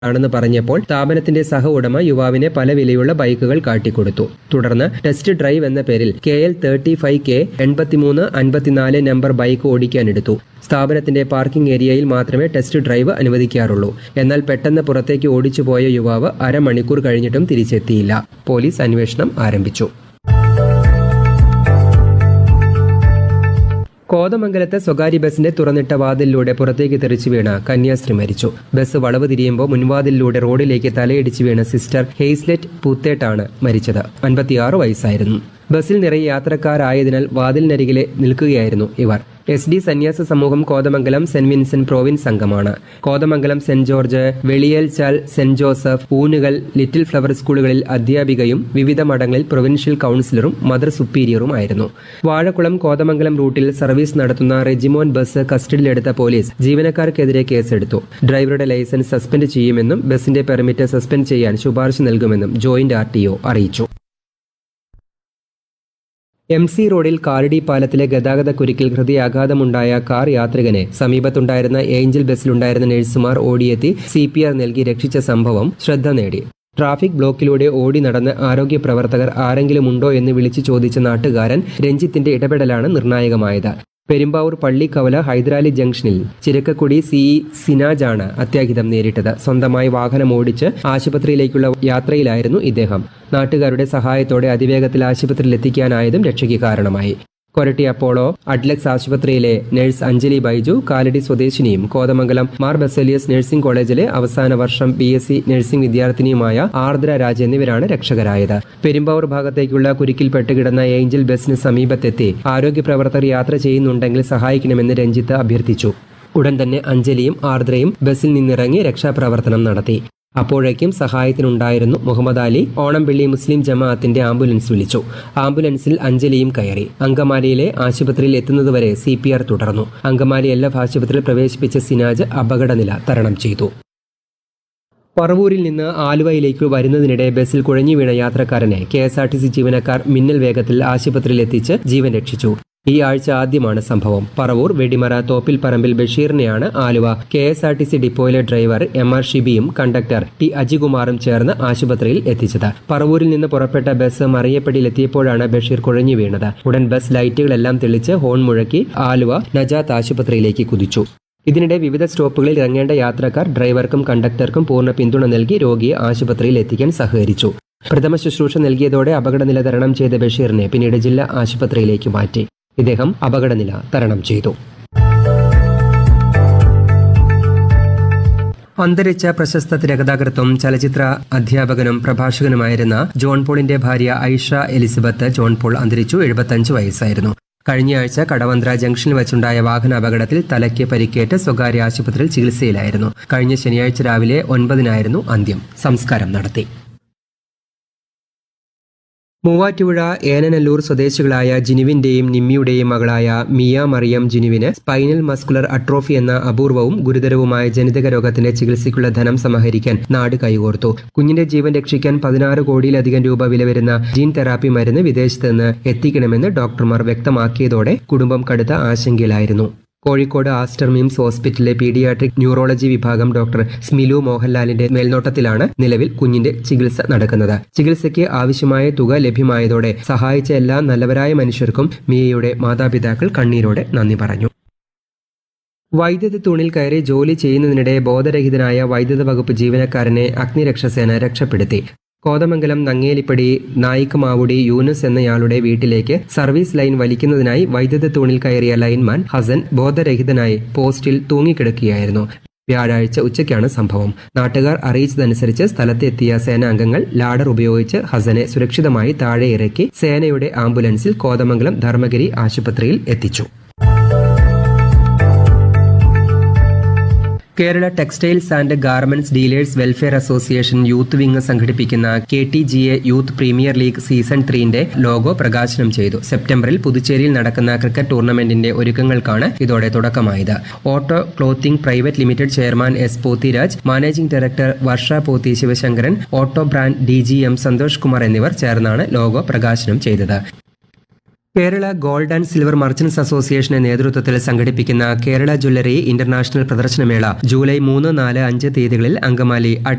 ആണെന്ന് പറഞ്ഞപ്പോൾ സ്ഥാപനത്തിന്റെ സഹ ഉടമ യുവാവിനെ പല വിലയുള്ള ബൈക്കുകൾ കാട്ടിക്കൊടുത്തു തുടർന്ന് ടെസ്റ്റ് ഡ്രൈവ് എന്ന പേരിൽ K L thirty five K എൺപത്തിമൂന്ന് അൻപത്തിനാല് നമ്പർ ബൈക്ക് ഓടിക്കാനെടുത്തു സ്ഥാപനത്തിന്റെ പാർക്കിംഗ് ഏരിയയിൽ മാത്രമേ ടെസ്റ്റ് ഡ്രൈവ് അനുവദിക്കാറുള്ളൂ എന്നാൽ പെട്ടെന്ന് പുറത്തേക്ക് ഓടിച്ചുപോയ യുവാവ് അരമണിക്കൂർ കഴിഞ്ഞിട്ടും തിരിച്ചെത്തിയില്ല പോലീസ് അന്വേഷണം ആരംഭിച്ചു കോതമംഗലത്തെ സ്വകാര്യ ബസിന്റെ തുറന്നിട്ട വാതിലിലൂടെ പുറത്തേക്ക് തെറിച്ചു വീണ കന്യാസ്ത്രീ മരിച്ചു ബസ് വളവ് തിരിയുമ്പോൾ മുൻവാതിലിലൂടെ റോഡിലേക്ക് തലയിടിച്ച് വീണ സിസ്റ്റർ ഹെയ്സ്ലെറ്റ് പൂത്തേട്ടാണ് മരിച്ചത് അൻപത്തിയാറ് വയസ്സായിരുന്നു ബസ്സിൽ നിറയെ യാത്രക്കാരായതിനാൽ വാതിലിനരികിലെ നിൽക്കുകയായിരുന്നു ഇവർ എസ് ഡി സന്യാസ സമൂഹം കോതമംഗലം സെന്റ് വിൻസെന്റ് പ്രോവിൻസ് സംഘമാണ് Kothamangalam saint George Veliyelchal saint Joseph Oonukal little flower സ്കൂളുകളിൽ അധ്യാപികയും വിവിധ മഠങ്ങളിൽ പ്രൊവിൻഷ്യൽ കൌൺസിലറും മദർ സുപ്പീരിയറുമായിരുന്നു വാഴക്കുളം കോതമംഗലം റൂട്ടിൽ സർവീസ് നടത്തുന്ന റെജിമോൻ ബസ് കസ്റ്റഡിയിലെടുത്ത പോലീസ് ജീവനക്കാർക്കെതിരെ കേസെടുത്തു ഡ്രൈവറുടെ ലൈസൻസ് സസ്പെൻഡ് ചെയ്യുമെന്നും ബസിന്റെ പെർമിറ്റ് സസ്പെൻഡ് ചെയ്യാൻ ശുപാർശ നൽകുമെന്നും ജോയിന്റ് ആർ അറിയിച്ചു എം സി റോഡിൽ കാലടി പാലത്തിലെ ഗതാഗത കുരുക്കിൽ ഹൃദയാഘാതമുണ്ടായ കാർ യാത്രികനെ സമീപത്തുണ്ടായിരുന്ന ഏഞ്ചൽ ബസ്സിലുണ്ടായിരുന്ന നഴ്സുമാർ ഓടിയെത്തി സി പി ആർ നൽകി രക്ഷിച്ച സംഭവം ശ്രദ്ധ നേടി ട്രാഫിക് ബ്ലോക്കിലൂടെ ഓടി നടന്ന് ആരോഗ്യ പ്രവർത്തകർ ആരെങ്കിലും ഉണ്ടോ എന്ന് വിളിച്ചു ചോദിച്ച നാട്ടുകാരൻ രഞ്ജിത്തിന്റെ ഇടപെടലാണ് നിർണായകമായത് പെരുമ്പാവൂർ പള്ളിക്കവല ഹൈദരാലി ജംഗ്ഷനിൽ ചിരക്കക്കുടി സി സിനാജാണ് അത്യാഹിതം നേരിട്ടത് സ്വന്തമായി വാഹനം ഓടിച്ച് ആശുപത്രിയിലേക്കുള്ള യാത്രയിലായിരുന്നു ഇദ്ദേഹം നാട്ടുകാരുടെ സഹായത്തോടെ അതിവേഗത്തിൽ ആശുപത്രിയിൽ എത്തിക്കാനായതും രക്ഷയ്ക്ക് കാരണമായി കൊരട്ടി അപ്പോളോ അഡ്ലക്സ് ആശുപത്രിയിലെ നഴ്സ് അഞ്ജലി ബൈജു കാലടി സ്വദേശിനിയും കോതമംഗലം മാർ ബസേലിയസ് നഴ്സിംഗ് കോളേജിലെ അവസാന വർഷം ബി എസ് സി നഴ്സിംഗ് വിദ്യാർത്ഥിനിയുമായ ആർദ്ര രാജ് എന്നിവരാണ് രക്ഷകരായത് പെരുമ്പാവൂർ ഭാഗത്തേക്കുള്ള കുരുക്കിൽ പെട്ടുകിടന്ന ഏഞ്ചൽ ബസിന് സമീപത്തെത്തി ആരോഗ്യ പ്രവർത്തകർ യാത്ര ചെയ്യുന്നുണ്ടെങ്കിൽ സഹായിക്കണമെന്ന് രഞ്ജിത്ത് അഭ്യർത്ഥിച്ചു ഉടൻ തന്നെ അഞ്ജലിയും ആർദ്രയും ബസിൽ നിന്നിറങ്ങി രക്ഷാപ്രവർത്തനം നടത്തി അപ്പോഴേക്കും സഹായത്തിനുണ്ടായിരുന്നു മുഹമ്മദ് അലി ഓണംപിള്ളി മുസ്ലിം ജമാഅത്തിന്റെ ആംബുലൻസ് വിളിച്ചു ആംബുലൻസിൽ അഞ്ജലിയും കയറി അങ്കമാലിയിലെ ആശുപത്രിയിൽ എത്തുന്നതുവരെ സി പി ആർ തുടർന്നു അങ്കമാലി എൽ എഫ് ആശുപത്രിയിൽ പ്രവേശിപ്പിച്ച സിനാജ് അപകടനില തരണം ചെയ്തു പറവൂരിൽ നിന്ന് ആലുവയിലേക്ക് വരുന്നതിനിടെ ബസ്സിൽ കുഴഞ്ഞു വീണ യാത്രക്കാരനെ K S R T C ജീവനക്കാർ മിന്നൽ വേഗത്തിൽ ആശുപത്രിയിൽ എത്തിച്ച് ജീവൻ രക്ഷിച്ചു ഈ ആഴ്ച ആദ്യമാണ് സംഭവം പറവൂർ വെടിമറ തോപ്പിൽ പറമ്പിൽ ബഷീറിനെയാണ് Aluva K S R T C ഡിപ്പോയിലെ ഡ്രൈവർ എം ആർ ഷിബിയും കണ്ടക്ടർ ടി അജികുമാറും ചേർന്ന് ആശുപത്രിയിൽ എത്തിച്ചത് പറവൂരിൽ നിന്ന് പുറപ്പെട്ട ബസ് മറിയപ്പടിയിലെത്തിയപ്പോഴാണ് ബഷീർ കുഴഞ്ഞു വീണത് ഉടൻ ബസ് ലൈറ്റുകളെല്ലാം തെളിച്ച് ഹോൺ മുഴക്കി ആലുവ നജാത്ത് ആശുപത്രിയിലേക്ക് കുതിച്ചു ഇതിനിടെ വിവിധ സ്റ്റോപ്പുകളിൽ ഇറങ്ങേണ്ട യാത്രക്കാർ ഡ്രൈവർക്കും കണ്ടക്ടർക്കും പൂർണ്ണ പിന്തുണ നൽകി രോഗിയെ ആശുപത്രിയിൽ എത്തിക്കാൻ സഹകരിച്ചു പ്രഥമ ശുശ്രൂഷ നൽകിയതോടെ അപകടനില തരണം ചെയ്ത ബഷീറിനെ പിന്നീട് ജില്ലാ ആശുപത്രിയിലേക്ക് മാറ്റി ഇദ്ദേഹം അപകടനില തരണം ചെയ്തു അന്തരിച്ച പ്രശസ്ത തിരക്കഥാകൃത്തും ചലച്ചിത്ര അധ്യാപകനും പ്രഭാഷകനുമായിരുന്ന ജോൺ പോളിന്റെ ഭാര്യ ഐഷ എലിസബത്ത് ജോൺ പോൾ അന്തരിച്ചു എഴുപത്തഞ്ച് വയസ്സായിരുന്നു കഴിഞ്ഞയാഴ്ച കടവന്ത്ര ജംഗ്ഷനിൽ വെച്ചുണ്ടായ വാഹന അപകടത്തിൽ തലയ്ക്ക് പരിക്കേറ്റ് സ്വകാര്യ ആശുപത്രിയിൽ ചികിത്സയിലായിരുന്നു കഴിഞ്ഞ ശനിയാഴ്ച രാവിലെ ഒൻപതിനായിരുന്നു അന്ത്യം സംസ്കാരം നടത്തി മൂവാറ്റുപുഴ ഏനനല്ലൂർ സ്വദേശികളായ ജിനുവിന്റെയും നിമ്മിയുടെയും മകളായ മിയ മറിയം ജിനുവിന് സ്പൈനൽ മസ്കുലർ അട്രോഫി എന്ന അപൂർവവും ഗുരുതരവുമായ ജനിതക രോഗത്തിന്റെ ചികിത്സയ്ക്കുള്ള ധനം സമാഹരിക്കാൻ നാട് കൈകോർത്തു കുഞ്ഞിന്റെ ജീവൻ രക്ഷിക്കാൻ പതിനാറ് കോടിയിലധികം രൂപ വില വരുന്ന ജീൻ തെറാപ്പി മരുന്ന് വിദേശത്ത് നിന്ന് എത്തിക്കണമെന്ന് ഡോക്ടർമാർ വ്യക്തമാക്കിയതോടെ കുടുംബം കടുത്ത ആശങ്കയിലായിരുന്നു കോഴിക്കോട് ആസ്റ്റർ മിംസ് ഹോസ്പിറ്റലിലെ പീഡിയാട്രിക് ന്യൂറോളജി വിഭാഗം ഡോക്ടർ സ്മിലു മോഹൻലാലിന്റെ മേൽനോട്ടത്തിലാണ് നിലവിൽ കുഞ്ഞിന്റെ ചികിത്സ നടക്കുന്നത് ചികിത്സയ്ക്ക് ആവശ്യമായ തുക ലഭ്യമായതോടെ സഹായിച്ച എല്ലാ നല്ലവരായ മനുഷ്യർക്കും മിയയുടെ മാതാപിതാക്കൾ കണ്ണീരോടെ നന്ദി പറഞ്ഞു വൈദ്യുതി തൂണിൽ കയറി ജോലി ചെയ്യുന്നതിനിടെ ബോധരഹിതനായ വൈദ്യുത വകുപ്പ് ജീവനക്കാരനെ അഗ്നിരക്ഷാസേന രക്ഷപ്പെടുത്തി കോതമംഗലം നങ്ങേലിപ്പടി നായിക്കമാവുടി യൂനുസ് എന്നയാളുടെ വീട്ടിലേക്ക് സർവീസ് ലൈൻ വലിക്കുന്നതിനായി വൈദ്യുത തൂണിൽ കയറിയ ലൈൻമാൻ ഹസൻ ബോധരഹിതനായി പോസ്റ്റിൽ തൂങ്ങിക്കിടക്കുകയായിരുന്നു വ്യാഴാഴ്ച ഉച്ചയ്ക്കാണ് സംഭവം നാട്ടുകാർ അറിയിച്ചതനുസരിച്ച് സ്ഥലത്തെത്തിയ സേനാംഗങ്ങൾ ലാഡർ ഉപയോഗിച്ച് ഹസനെ സുരക്ഷിതമായി താഴെ ഇറക്കി സേനയുടെ ആംബുലൻസിൽ കോതമംഗലം ധർമ്മഗിരി ആശുപത്രിയിൽ എത്തിച്ചു Kerala textiles and garments dealers welfare association youth wing സംഘടിപ്പിക്കുന്ന K T G A youth premier league season ത്രീന്റെ ലോഗോ പ്രകാശനം ചെയ്തു സെപ്റ്റംബറിൽ പുതുച്ചേരിയിൽ നടക്കുന്ന ക്രിക്കറ്റ് ടൂർണമെന്റിന്റെ ഒരുക്കങ്ങൾക്കാണ് ഇതോടെ തുടക്കമായത് Otto clothing private limited chairman S Pothiraj managing director Varsha Pothi Sivasankaran Otto brand D G M Santhosh Kumar എന്നിവർ ചേർന്നാണ് ലോഗോ പ്രകാശനം ചെയ്തത് Kerala gold and silver merchants അസോസിയേഷന്റെ നേതൃത്വത്തിൽ സംഘടിപ്പിക്കുന്ന കേരള ജ്വല്ലറി ഇന്റർനാഷണൽ പ്രദർശനമേള ജൂലൈ മൂന്ന് നാല് അഞ്ച് തീയതികളിൽ അങ്കമാലി